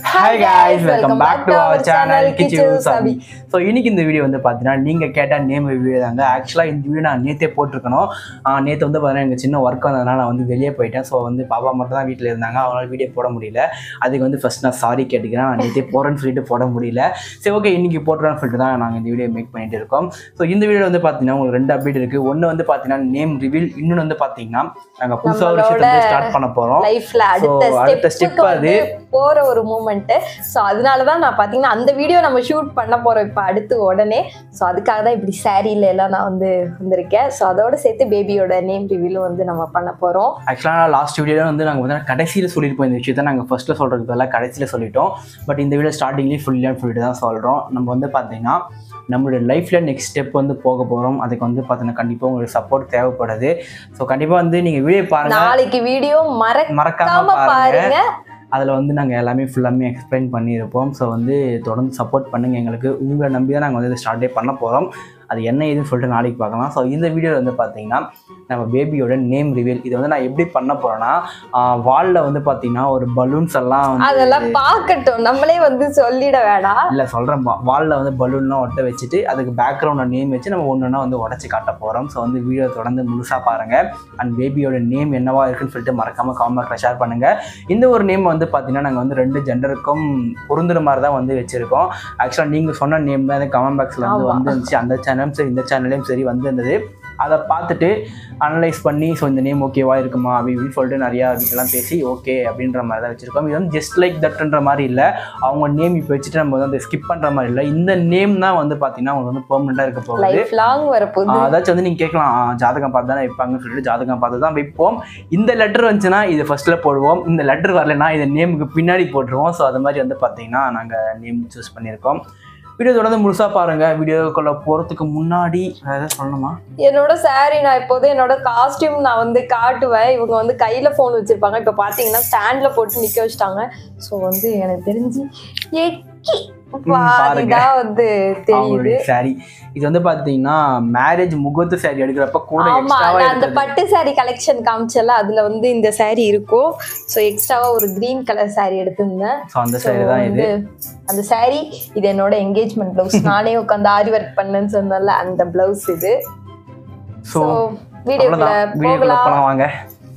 Hi guys welcome back to our channel கிச்சு சாபி so இன்னைக்கு இந்த வீடியோ வந்து பார்த்தீங்கன்னா நீங்கள் கேட்ட நேம் வீடியோ தாங்க ஆக்சுவலாக இந்த வீடியோ நான் நேற்றே போட்டிருக்கணும் நேற்று வந்து பார்த்தீங்கன்னா எனக்கு சின்ன ஒர்க் வந்ததுனால நான் வந்து வெளியே போயிட்டேன் ஸோ வந்து பாப்பா மட்டும் தான் வீட்டில் இருந்தாங்க அவங்களால வீடியோ போட முடியல அதுக்கு வந்து ஃபர்ஸ்ட் நான் சாரி கேட்டுக்கிறேன் நான் நேற்றே போகிறேன்னு சொல்லிட்டு போட முடியல சரி ஓகே இன்னைக்கு போட்டுறேன்னு சொல்லிட்டு தான் நாங்கள் இந்த வீடியோ மேக் பண்ணிட்டு இருக்கோம் ஸோ இந்த வீடியோ வந்து பார்த்தீங்கன்னா உங்களுக்கு ரெண்டு அப்டேட் இருக்குது ஒன்று வந்து பார்த்தீங்கன்னா நேம் ரிவீல் இன்னொன்று வந்து பார்த்தீங்கன்னா நாங்கள் புதுசாக ஒரு விஷயத்தை வந்து ஸ்டார்ட் பண்ண போகிறோம் லைஃப்ல So, அடுத்த அடுத்த step ஸ்டெப் அது. அது போற ஒரு மூமெண்ட் சோ அதனால தான் நான் பாத்தீங்கன்னா அந்த வீடியோ நம்ம ஷூட் பண்ண போறோம் இப்ப அடுத்து உடனே சோ அதுக்காக தான் இப்படி சாரியில எல்லாம் நான் வந்து வந்திருக்கேன் சோ அதோட சேர்த்து பேபியோட நேம் ரிவீலும் வந்து நம்ம பண்ண போறோம் ஆக்சுவலாக லாஸ்ட் வீடியோவில் வந்து நாங்கள் வந்து கடைசியில் சொல்லியிருப்போம் இந்த விஷயத்தை நாங்கள் ஃபஸ்ட்டில் சொல்கிறதுக்கு பதிலாக கடைசியில் சொல்லிட்டோம் பட் இந்த வீடியோ ஸ்டார்டிங்லேயும் ஃபுல்லாக சொல்லிட்டு தான் சொல்கிறோம் நம்ம வந்து பார்த்தீங்கன்னா நம்மளுடைய லைஃப்பில் நெக்ஸ்ட் ஸ்டெப் வந்து போக போகிறோம் அதுக்கு வந்து பார்த்தீங்கன்னா கண்டிப்பாக உங்களுக்கு சப்போர்ட் தேவைப்படுது ஸோ கண்டிப்பாக வந்து நீங்கள் வீடியோ பாருங்கள் நாளைக்கு வீடியோ மறக்காம மறக்காம பாருங்க பாருங்க அதில் வந்து நாங்கள் எல்லாமே ஃபுல்லாமே எக்ஸ்பிளைன் பண்ணியிருப்போம் ஸோ வந்து தொடர்ந்து சப்போர்ட் பண்ணுங்கள் எங்களுக்கு உங்களை நம்பி தான் நாங்கள் வந்து ஸ்டார்ட்டே பண்ண போகிறோம் அது என்ன ஏதுன்னு சொல்லிட்டு நாளைக்கு பார்க்கலாம் ஸோ இந்த வீடியோவில் வந்து பார்த்தீங்கன்னா நம்ம பேபியோட நேம் ரிவீல் இது வந்து நான் எப்படி பண்ண போகிறேன்னா வாலில் வந்து பார்த்தீங்கன்னா ஒரு பலூன்ஸ் எல்லாம் வந்து அதெல்லாம் பார்க்கட்டும் நம்மளே வந்து சொல்லிட வேணாம் இல்லை சொல்கிறேன் வாலில் வந்து பலூன்லாம் ஒட்ட வச்சுட்டு அதுக்கு பேக்ரவுண்டை நேம் வச்சு நம்ம ஒன்று ஒன்றா வந்து உடச்சி காட்ட போகிறோம் ஸோ வந்து வீடியோ தொடர்ந்து முழுசாக பாருங்கள் அண்ட் பேபியோட நேம் என்னவா இருக்குன்னு சொல்லிட்டு மறக்காமல் காமெண்ட்டில் ஷேர் பண்ணுங்கள் இந்த ஒரு நேம் வந்து பார்த்தீங்கன்னா நாங்கள் வந்து ரெண்டு ஜெண்டருக்கும் பொருந்துற மாதிரி தான் வந்து வச்சுருக்கோம் ஆக்சுவலாக நீங்கள் சொன்ன நேம் தான் கமெண்ட் பாக்ஸில் வந்து ஆமா. வந்துருந்துச்சு அந்த சேனலும் சரி இந்த சேனல்லையும் சரி வந்திருந்தது அதை பார்த்துட்டு அனலைஸ் பண்ணி ஸோ இந்த நேம் ஓகேவா இருக்குமா அப்படி இப்படின்னு சொல்லிட்டு நிறையா வீட்டெல்லாம் பேசி ஓகே அப்படின்ற மாதிரி தான் வச்சுருக்கோம் இது வந்து ஜஸ்ட் லைக் தட்ன்ற மாதிரி இல்லை அவங்க நேம் இப்போ வச்சுட்டு நம்ம வந்து ஸ்கிப் பண்ணுற மாதிரி இல்லை இந்த நேம் தான் வந்து பார்த்தீங்கன்னா அவங்க வந்து பெர்மனெண்ட்டாக இருக்க போகுது லைஃப் லாங் வரப்போகுது ஆஹ் அதாச்சும் வந்து நீங்கள் கேட்கலாம் ஆ, ஜாதகம் பார்த்து தானே வைப்பாங்கன்னு சொல்லிட்டு ஜாதகம் பார்த்து தான் வைப்போம் இந்த லெட்டர் வந்துச்சுன்னா இது ஃபர்ஸ்ட்டில் போடுவோம் இந்த லெட்டர் வரலைன்னா இதை நேமுக்கு பின்னாடி போட்டுருவோம் ஸோ அது மாதிரி வந்து பார்த்தீங்கன்னா நாங்கள் நேம் சூஸ் பண்ணியிருக்கோம் வீடியோ தொடர்ந்து முழுசாக பாருங்கள் வீடியோக்குள்ளே போகிறதுக்கு முன்னாடி வேறு ஏதாவது சொல்லணுமா என்னோட saree நான் இப்போது என்னோட காஸ்டியூம் நான் வந்து காட்டுவேன் இவங்க வந்து கையில ஃபோன் வச்சிருப்பாங்க இப்போ பாத்தீங்கன்னா ஸ்டாண்ட்ல போட்டு நிக்க வச்சிட்டாங்க ஸோ வந்து எனக்கு தெரிஞ்சு எக்கி பாருங்க. பாதிதான் வந்து தெரியுது அவங்களுடைய சாரி இது வந்து பார்த்தீங்கன்னா மேரேஜ் முகூர்த்த சாரி எடுக்கிறப்ப கூட ஆமா எக்ஸ்ட்ராவாக நான் அந்த எடுத்தது பட்டு saree கலெக்ஷன் காமிச்சல அதுல வந்து இந்த saree இருக்கும் ஸோ எக்ஸ்ட்ராவா ஒரு கிரீன் கலர் saree எடுத்திருந்தேன் ஸோ அந்த So சாரி தான் இது வந்து அந்த saree இது என்னோட என்கேஜ்மெண்ட் பிளவுஸ் நானே உட்காந்து ஆரி ஒர்க் பண்ணேன்னு சொன்னல அந்த பிளவுஸ் இது ஸோ ஸோ வீடியோக்குள்ள அவ்வளோதான் வீடியோக்குள்ள போகலாம் போகலாம் வாங்க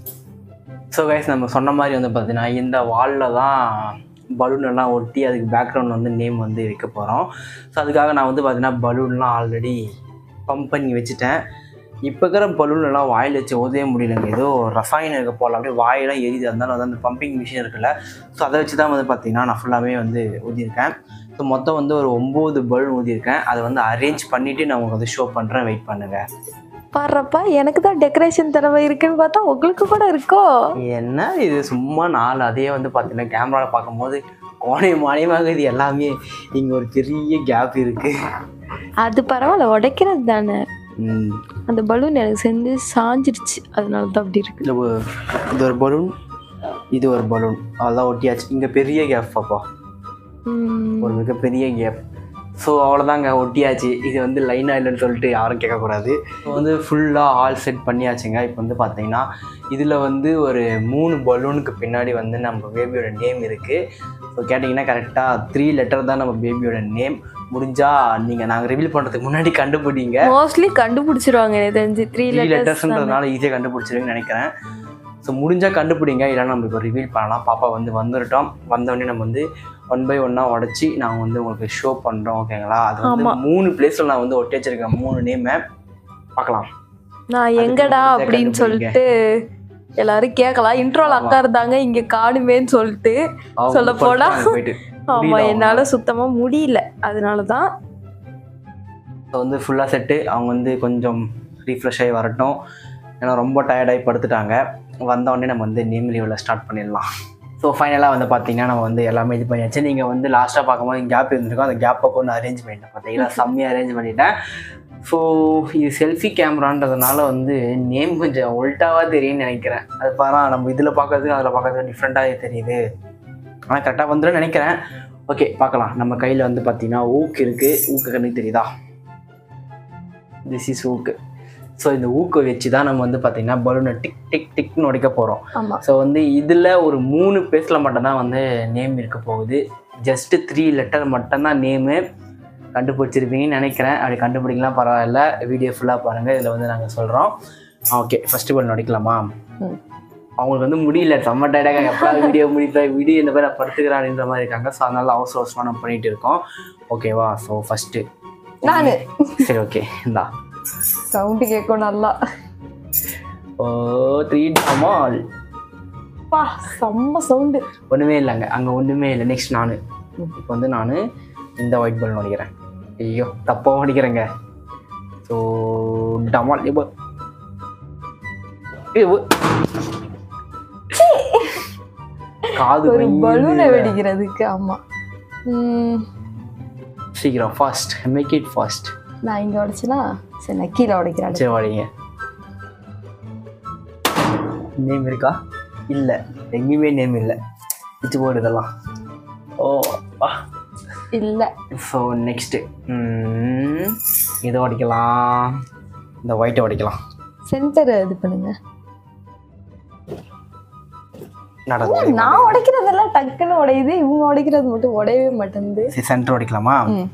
ஸோ கைஸ் நம்ம சொன்ன மாதிரி வந்து பார்த்தீங்கன்னா இந்த வாலில் தான் பலூன் எல்லாம் ஒட்டி அதுக்கு பேக்ரவுண்ட் வந்து நேம் வந்து வைக்க போகிறோம் ஸோ அதுக்காக நான் வந்து பார்த்தீங்கன்னா பலூன்லாம் ஆல்ரெடி பம்ப் பண்ணி வச்சுட்டேன் இப்போ இருக்கிற பலூன் எல்லாம் வாயில் வச்சு ஓதவே முடியலங்க ஏதோ ரசாயனம் இருக்க போகல அப்படியே வாயெல்லாம் எரியுது அதனால வந்து அந்த பம்பிங் மிஷின் இருக்குல்ல ஸோ அதை வச்சு தான் வந்து பார்த்தீங்கன்னா நான் ஃபுல்லாகவே வந்து ஊதியிருக்கேன் ஸோ மொத்தம் வந்து ஒரு ஒம்பது பலூன் ஊதியிருக்கேன் அதை வந்து அரேஞ்ச் பண்ணிவிட்டு நான் உங்களுக்கு வந்து ஷோ பண்ணுறேன் வெயிட் பண்ணுங்கள் பாடுறப்பா எனக்கு தான் டெக்கரேஷன் திறமை இருக்குன்னு பார்த்தா உங்களுக்கு கூட இருக்கோ என்ன இது சும்மா நாலு அதே வந்து பார்த்தீங்கன்னா கேமராவில் பார்க்கும்போது கோணை மானியமாக இது எல்லாமே இங்கே ஒரு பெரிய கேப் இருக்கு அது பரவாயில்ல உடைக்கிறது தானே ம். அந்த பலூன் எனக்கு சேர்ந்து சாஞ்சிருச்சு அதனால தான் அப்படி இருக்கு இது ஒரு- இது ஒரு பலூன் இது ஒரு பலூன் அதெல்லாம் ஒட்டியாச்சு இங்கே பெரிய கேப் பாப்பா ம், ஒரு மிகப்பெரிய கேப் ஸோ அவ்வளோதாங்க ஒட்டியாச்சு இது வந்து லைன் இல்லைன்னு சொல்லிட்டு யாரும் கேட்கக்கூடாது இப்போ வந்து ஃபுல்லாக ஆல் செட் பண்ணியாச்சுங்க இப்போ வந்து பார்த்தீங்கன்னா இதில் வந்து ஒரு மூணு பலூனுக்கு பின்னாடி வந்து நம்ம பேபியோட நேம் இருக்குது ஸோ கேட்டிங்கன்னா கரெக்டாக த்ரீ லெட்டர் தான் நம்ம பேபியோட நேம் முடிஞ்சால் நீங்கள் நாங்கள் ரிவீல் பண்ணுறதுக்கு முன்னாடி கண்டுபிடிங்க மோஸ்ட்லி கண்டுபிடிச்சிருவாங்க எனக்கு தெரிஞ்சு த்ரீ த்ரீ லெட்டர்ஸ் லெட்டர்ஸ்ன்றதுனால ஈஸியாக கண்டுபிடிச்சிருவீங்கன்னு நினைக்கிறேன் ஸோ முடிஞ்சால் கண்டுபிடிங்க இல்லைன்னா நம்ம இப்போ ரிவீல் பண்ணலாம் பாப்பா வந்து வந்துட்டோம் வந்தோடனே நம்ம வந்து ஒன் பை ஒன்னாக உடச்சி நாங்கள் வந்து உங்களுக்கு ஷோ பண்ணுறோம் ஓகேங்களா அது வந்து ஆமா. மூணு பிளேஸில் நான் வந்து ஒட்டி வச்சிருக்கேன் மூணு நேமை பார்க்கலாம் நான் அதுக்கு எங்கடா வந்து அப்படின்னு கண்டுபிடிங்க. சொல்லிட்டு எல்லாரும் கேட்கலாம் இன்ட்ரோல ஆமா. அக்கா இருந்தாங்க இங்க காணுமேன்னு சொல்லிட்டு அவங்க சொல்ல வந்து போனா- அங்க போயிட்டு ஆமா முடியல என்னால சுத்தமா முடியல அதனால தான் ஸோ வந்து ஃபுல்லாக செட்டு அவங்க வந்து கொஞ்சம் ரீஃப்ரெஷ் ஆகி வரட்டும் ஏன்னா ரொம்ப டயர்டாகி படுத்துட்டாங்க வந்த உடனே நம்ம வந்து நேம் லீவில் ஸ்டார்ட் பண்ணிடலாம் ஸோ ஃபைனலாக வந்து பார்த்தீங்கன்னா நம்ம வந்து எல்லாமே இது பண்ணியாச்சு நீங்கள் வந்து லாஸ்ட்டாக பார்க்கும்போது கேப் இருந்திருக்கும் அந்த கேப்பை கொண்டு அரேஞ்ச் பண்ணிட்டேன் பார்த்தீங்கன்னா செம்மையாக அரேஞ்ச் பண்ணிட்டேன் ஸோ இது செல்ஃபி கேமரான்றதுனால வந்து நேம் கொஞ்சம் ஒல்ட்டாவாக தெரியும்னு நினைக்கிறேன் அது பாரா நம்ம இதில் பார்க்கறதுக்கு அதில் பார்க்கறதுக்கு டிஃப்ரெண்ட்டாக தெரியுது ஆனால் கரெக்டாக வந்துடும் நினைக்கிறேன் ஓகே பார்க்கலாம் நம்ம கையில் வந்து பார்த்தீங்கன்னா ஊக்கு இருக்குது ஊக்கு கண்ணுக்கு தெரியுதா திஸ் இஸ் ஊக்கு ஸோ இந்த ஊக்க வச்சு தான் நம்ம வந்து பார்த்தீங்கன்னா பலூனை டிக் டிக் டிக்னு உடைக்க போகிறோம் ஆமா ஸோ வந்து இதில் ஒரு மூணு பேஸில் மட்டும்தான் வந்து நேம் இருக்க போகுது ஜஸ்ட்டு த்ரீ லெட்டர் மட்டும்தான் நேமு கண்டுபிடிச்சிருப்பீங்கன்னு நினைக்கிறேன் அப்படி கண்டுபிடிக்கலாம் பரவாயில்ல வீடியோ ஃபுல்லாக பாருங்கள் இதில் வந்து நாங்கள் சொல்கிறோம் ஓகே ஃபஸ்ட்டு பால் நடிக்கலாமா ம். அவங்களுக்கு வந்து முடியல செம்ம டயர்டாக எப்போ வீடியோ முடிப்பேன் வீடியோ இந்த மாதிரி படுத்துக்கிறான்ற மாதிரி இருக்காங்க ஸோ அதனால அவசர அவசரமாக நம்ம பண்ணிகிட்டு இருக்கோம் ஓகேவா ஸோ ஃபஸ்ட்டு நானு சரி ஓகே இந்தா சவுண்டு கேட்கும் நல்லா ஓ த்ரீ டமால் பா செம்ம சவுண்டு ஒன்றுமே இல்லைங்க அங்கே ஒன்றுமே இல்லை நெக்ஸ்ட் நான் இப்போ வந்து நான் இந்த ஒயிட் பால் நடிக்கிறேன் ஐயோ தப்பாக நடிக்கிறேங்க ஸோ டமால் இப்போ ஐயோ. காது ஒரு வலிக்குது. பலூனை வெடிக்கிறதுக்கு ஆமா ம், சீக்கிரம் ஃபாஸ்ட் மேக் இட் ஃபாஸ்ட் நான் இங்க உடைச்சனா சரி நான் கீழே உடைக்கிறேன் சரி வாடிங்க நேம் இருக்கா இல்லை எங்கேயுமே நேம் இல்லை பிச்சு போடு இதெல்லாம் ஓ வா இல்ல ஸோ நெக்ஸ்ட்டு இதை உடைக்கலாம் இந்த ஒயிட்டை உடைக்கலாம் சென்டர் இது பண்ணுங்க நடந்து நான் உடைக்கிறதெல்லாம் டக்குன்னு உடையுது இவங்க உடைக்கிறது மட்டும் உடையவே மாட்டேங்குது சரி சென்டர் உடைக்கலாமா ம்.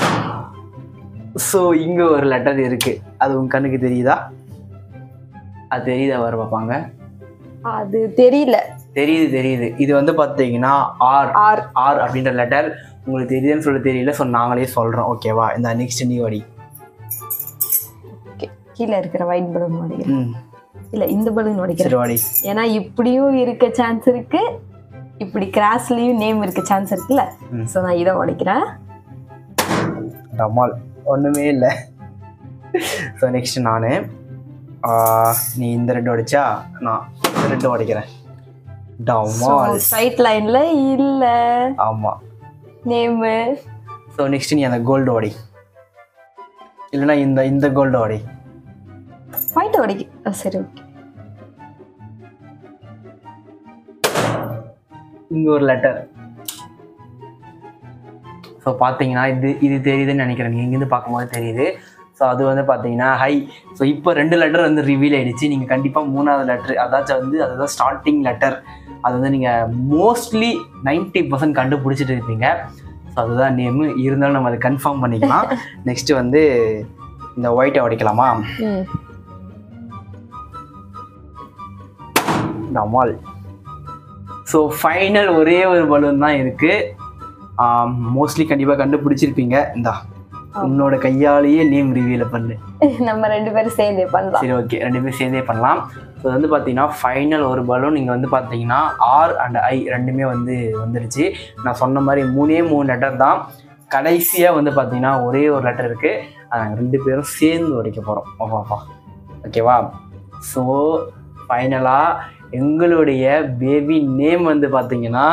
ஸோ இங்கே ஒரு லெட்டர் இருக்குது அது உங்க கண்ணுக்கு தெரியுதா அது தெரியுதா வர பார்ப்பாங்க அது தெரியல தெரியுது தெரியுது இது வந்து பார்த்தீங்கன்னா ஆர் ஆர் ஆர் அப்படின்ற லெட்டர் உங்களுக்கு தெரியுதுன்னு சொல்ல தெரியல ஸோ நாங்களே சொல்கிறோம் ஓகேவா இந்த நெக்ஸ்ட் நீ வடி ஓகே கீழே இருக்கிற ஒயிட் பலூன் உடைக்கிறேன் ம் இல்ல இந்த பலூன் உடைக்கிறேன் சரி வாடி ஏன்னா இப்படியும் இருக்க சான்ஸ் இருக்கு இப்படி கிராஸ்லயும் நேம் இருக்க சான்ஸ் இருக்குல்ல ம். ஸோ நான் இதை உடைக்கிறேன் டமால் ஒன்றுமே இல்லை ஸோ நெக்ஸ்ட் நான் நீ இந்த ரெண்டு உடைச்சா நான் இந்த ரெண்டு உடைக்கிறேன் டமால் சைட் லைன்ல இல்ல ஆமாம் நேமு ஸோ நெக்ஸ்ட் நீ அந்த கோல்டு உடை இல்லைன்னா இந்த இந்த கோல்டு உடை ஒயிட் உடைக்கு ஆ, சரி ஓகே இங்கே ஒரு லெட்டர் ஸோ பார்த்தீங்கன்னா இது இது தெரியுதுன்னு நினைக்கிறேன் நீங்கள் இங்கேருந்து பார்க்கும்போது தெரியுது ஸோ அது வந்து பார்த்தீங்கன்னா ஹை ஸோ இப்போ ரெண்டு லெட்டர் வந்து ரிவீல் ஆயிடுச்சு நீங்கள் கண்டிப்பாக மூணாவது லெட்டர் அதாச்சும் வந்து அதுதான் ஸ்டார்டிங் லெட்டர் அது வந்து நீங்கள் மோஸ்ட்லி 90% பர்சன்ட் கண்டுபிடிச்சிட்டு இருப்பீங்க ஸோ அதுதான் நேமு இருந்தாலும் நம்ம அதை கன்ஃபார்ம் பண்ணிக்கலாம் நெக்ஸ்ட்டு வந்து இந்த ஒயிட்டை உடைக்கலாமா ம் டமால் ஸோ ஃபைனல் ஒரே ஒரு பலூன் தான் இருக்குது மோஸ்ட்லி கண்டிப்பாக கண்டுபிடிச்சிருப்பீங்க இந்தா உன்னோட கையாலேயே நேம் ரிவீல பண்ணு நம்ம ரெண்டு பேரும் சேர்ந்தே பண்ணலாம் சரி ஓகே ரெண்டு பேரும் சேர்ந்தே பண்ணலாம் ஸோ வந்து பார்த்தீங்கன்னா ஃபைனல் ஒரு பலூன் நீங்கள் வந்து பார்த்தீங்கன்னா ஆர் அண்ட் ஐ ரெண்டுமே வந்து வந்துருச்சு நான் சொன்ன மாதிரி மூணே மூணு லெட்டர் தான் கடைசியாக வந்து பார்த்தீங்கன்னா ஒரே ஒரு லெட்டர் இருக்குது அதை நாங்கள் ரெண்டு பேரும் சேர்ந்து உடைக்க போகிறோம் ஓஹோப்பா ஓகேவா ஸோ ஃபைனலாக எங்களுடைய பேபி நேம் வந்து பார்த்தீங்கன்னா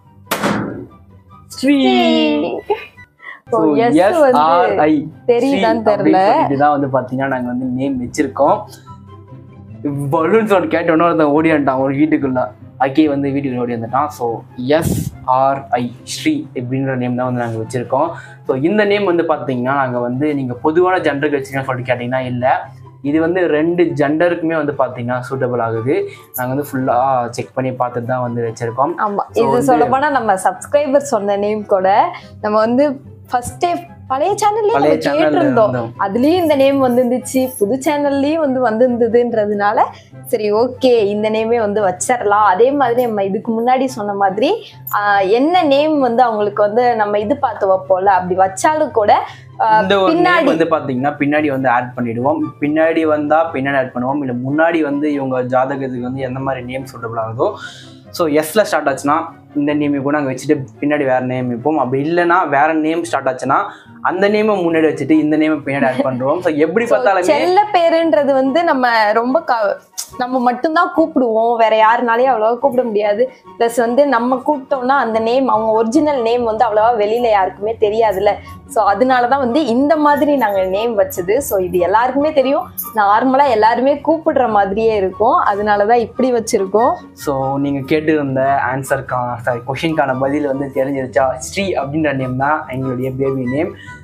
ஸ்ரீ So, yes வந்து தெரியுதான்னு தெரியல. இதுதான் வந்து பார்த்தீங்கன்னா நாங்கள் வந்து நேம் வச்சிருக்கோம் பலூன் சவுண்ட் கேட்டோன்னே ஒருத்தன் ஓடி வந்துட்டான் ஒரு வீட்டுக்குள்ள அக்கே வந்து வீட்டுக்கு ஓடி வந்துட்டான் so S R I Sri அப்படின்ற நேம் தான் வந்து நாங்கள் வச்சுருக்கோம் ஸோ இந்த நேம் வந்து பார்த்தீங்கன்னா நாங்கள் வந்து நீங்கள் பொதுவான ஜெண்டருக்கு வச்சுக்கன்னு சொல்லிட்டு கேட்டிங்கன்னா இல்லை இது வந்து ரெண்டு ஜெண்டருக்குமே வந்து பார்த்தீங்கன்னா சூட்டபிள் ஆகுது நாங்கள் வந்து ஃபுல்லாக செக் பண்ணி பார்த்துட்டு தான் வந்து வச்சுருக்கோம் ஆமா So இது வந்து- சொல்ல போனா நம்ம சப்ஸ்கிரைபர் சொன்ன நேம் கூட நம்ம வந்து ஃபர்ஸ்டே பழைய சேனல்லே பழைய நம்ம சேனல்ல கேட்டிருந்தோம் இருந்தோம் அதுலயும் இந்த நேம் வந்துருந்துச்சு புது சேனல்லயும் வந்து வந்திருந்ததுன்றதுனால சரி ஓகே இந்த நேமே வந்து வச்சிடலாம் அதே மாதிரி நம்ம இதுக்கு முன்னாடி சொன்ன மாதிரி ஆஹ், என்ன நேம் வந்து அவங்களுக்கு வந்து நம்ம இது பார்த்து வைப்போம்ல அப்படி வச்சாலும் கூட ஆஹ், இந்த ஒரு பின்னாடி நேம் வந்து பாத்தீங்கன்னா பின்னாடி வந்து ஆட் பண்ணிடுவோம் பின்னாடி வந்தா பின்னாடி ஆட் பண்ணுவோம் இல்ல முன்னாடி வந்து இவங்க ஜாதகத்துக்கு வந்து எந்த மாதிரி நேம் சூட்டபிள் ஆகுதோ ஸோ எஸ்ல ஸ்டார்ட் ஆச்சுன்னா இந்த நேம் கூட நாங்கள் வச்சுட்டு பின்னாடி வேற நேம் வைப்போம் அப்படி இல்லைன்னா வேற நேம் ஸ்டார்ட் ஆச்சுன்னா அந்த நேமை முன்னாடி வச்சுட்டு இந்த நேமை பின்னாடி ஆட் பண்ணுறோம் ஸோ எப்படி So, பார்த்தாலுமே செல்ல பேருன்றது வந்து நம்ம ரொம்ப க- நம்ம மட்டும்தான் கூப்பிடுவோம் வேற யாருனாலையும் அவ்வளவா கூப்பிட முடியாது ப்ளஸ் வந்து நம்ம கூப்பிட்டோம்னா அந்த நேம் அவங்க ஒரிஜினல் நேம் வந்து அவ்வளவா வெளியில யாருக்குமே தெரியாதுல்ல ஸோ அதனாலதான் வந்து இந்த மாதிரி நாங்க நேம் வச்சது ஸோ இது எல்லாருக்குமே தெரியும் நார்மலா எல்லாருமே கூப்பிடுற மாதிரியே இருக்கும் அதனாலதான் இப்படி வச்சிருக்கோம் ஸோ நீங்கள் கேட்டிருந்த ஆன்சருக்கான சாரி கொஷினுக்கான பதில் வந்து தெரிஞ்சிருச்சா ஸ்ரீ அப்படின்ற நேம் தான் எங்களுடைய பேபி நேம்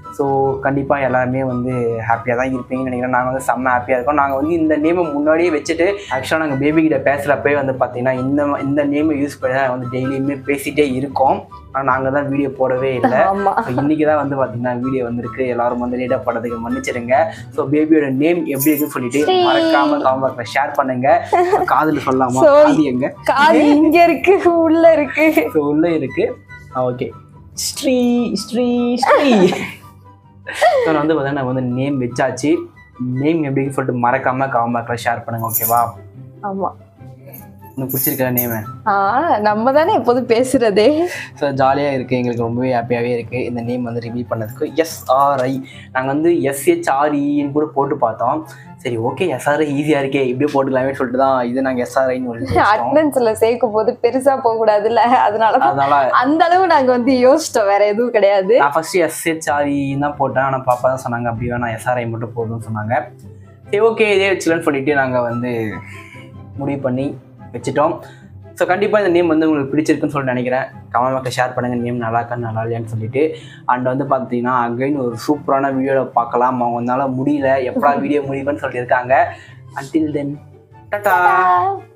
ஸோ கண்டிப்பாக எல்லாருமே வந்து ஹாப்பியாக தான் இருப்பீங்கன்னு நினைக்கிறேன் நாங்கள் வந்து செம்ம ஹாப்பியாக இருக்கோம் நாங்கள் வந்து இந்த நேமை முன்னாடியே வச்சுட்டு ஆக்சுவலாக நாங்கள் பேபி கிட்ட பேசுகிறப்பே வந்து பார்த்தீங்கன்னா இந்த இந்த நேமை யூஸ் பண்ணி தான் வந்து டெய்லியுமே பேசிகிட்டே இருக்கோம் ஆனால் நாங்கள் தான் வீடியோ போடவே இல்லை ஆமா ஸோ இன்னைக்கு தான் வந்து பார்த்தீங்கன்னா வீடியோ வந்திருக்கு எல்லாரும் வந்து லேட்டாக படுறதுக்கு மன்னிச்சிடுங்க ஸோ பேபியோட நேம் எப்படி இருக்குன்னு சொல்லிட்டு ஸ்ரீ. மறக்காம காமெண்ட்ல ஷேர் பண்ணுங்க காதுல சொல்லலாமா So- காது எங்க காது இங்க இருக்கு உள்ள இருக்கு ஸோ உள்ள இருக்கு ஓகே ஸ்ரீ ஸ்ரீ ஸ்ரீ ஸோ நான் வந்து பார்த்தீங்கன்னா வந்து நேம் வச்சாச்சு நேம் எப்படின்னு சொல்லிட்டு மறக்காம காமெண்ட்ல ஷேர் பண்ணுங்க ஓகேவா ஆமா உனக்கு பிடிச்சிருக்கிற நேம் ஆ நம்ம தானே எப்போதும் பேசுறதே ஸோ ஜாலியாக இருக்குது எங்களுக்கு ரொம்பவே ஹாப்பியாகவே இருக்குது இந்த நேம் வந்து ரிவீல் பண்ணதுக்கு எஸ்ஆர்ஐ நாங்கள் வந்து எஸ்ஹெச்ஆர்இன்னு கூட போட்டு பார்த்தோம் சரி ஓகே எஸ்ஆர்ஐ ஈஸியாக இருக்கே இப்படியே போட்டுக்கலாமே சொல்லிட்டு தான் இது நாங்கள் எஸ்ஆர்ஐன்னு ஒரு அட்டண்டன்ஸ்ல சேர்க்கும் போது பெருசா போக கூடாதுல்ல அதனாலதான் அதனால அந்த அளவு நாங்க வந்து யோசிச்சோம் வேற எதுவும் கிடையாது நான் ஃபஸ்ட்டு எஸ்ஹெச்ஆர்இன்னு தான் போட்டேன் ஆனால் பாப்பா தான் சொன்னாங்க அப்படி வேணாம் எஸ்ஆர்ஐ மட்டும் போதும்னு சொன்னாங்க சரி ஓகே இதே வச்சுலன்னு சொல்லிட்டு நாங்கள் வந்து முடிவு பண்ணி வச்சுட்டோம் ஸோ கண்டிப்பாக இந்த நேம் வந்து உங்களுக்கு பிடிச்சிருக்குன்னு சொல்லிட்டு நினைக்கிறேன் கமெண்ட் பாக்ஸில் ஷேர் பண்ணுங்கள் நேம் நல்லா இருக்கா நல்லா இல்லையான்னு சொல்லிட்டு அண்ட் வந்து பார்த்தீங்கன்னா அகைன் ஒரு சூப்பரான வீடியோவில் பார்க்கலாம் அவங்கனால முடியல எப்படா வீடியோ முடியும்னு சொல்லியிருக்காங்க அன்டில் தென் டாடா Ta-da!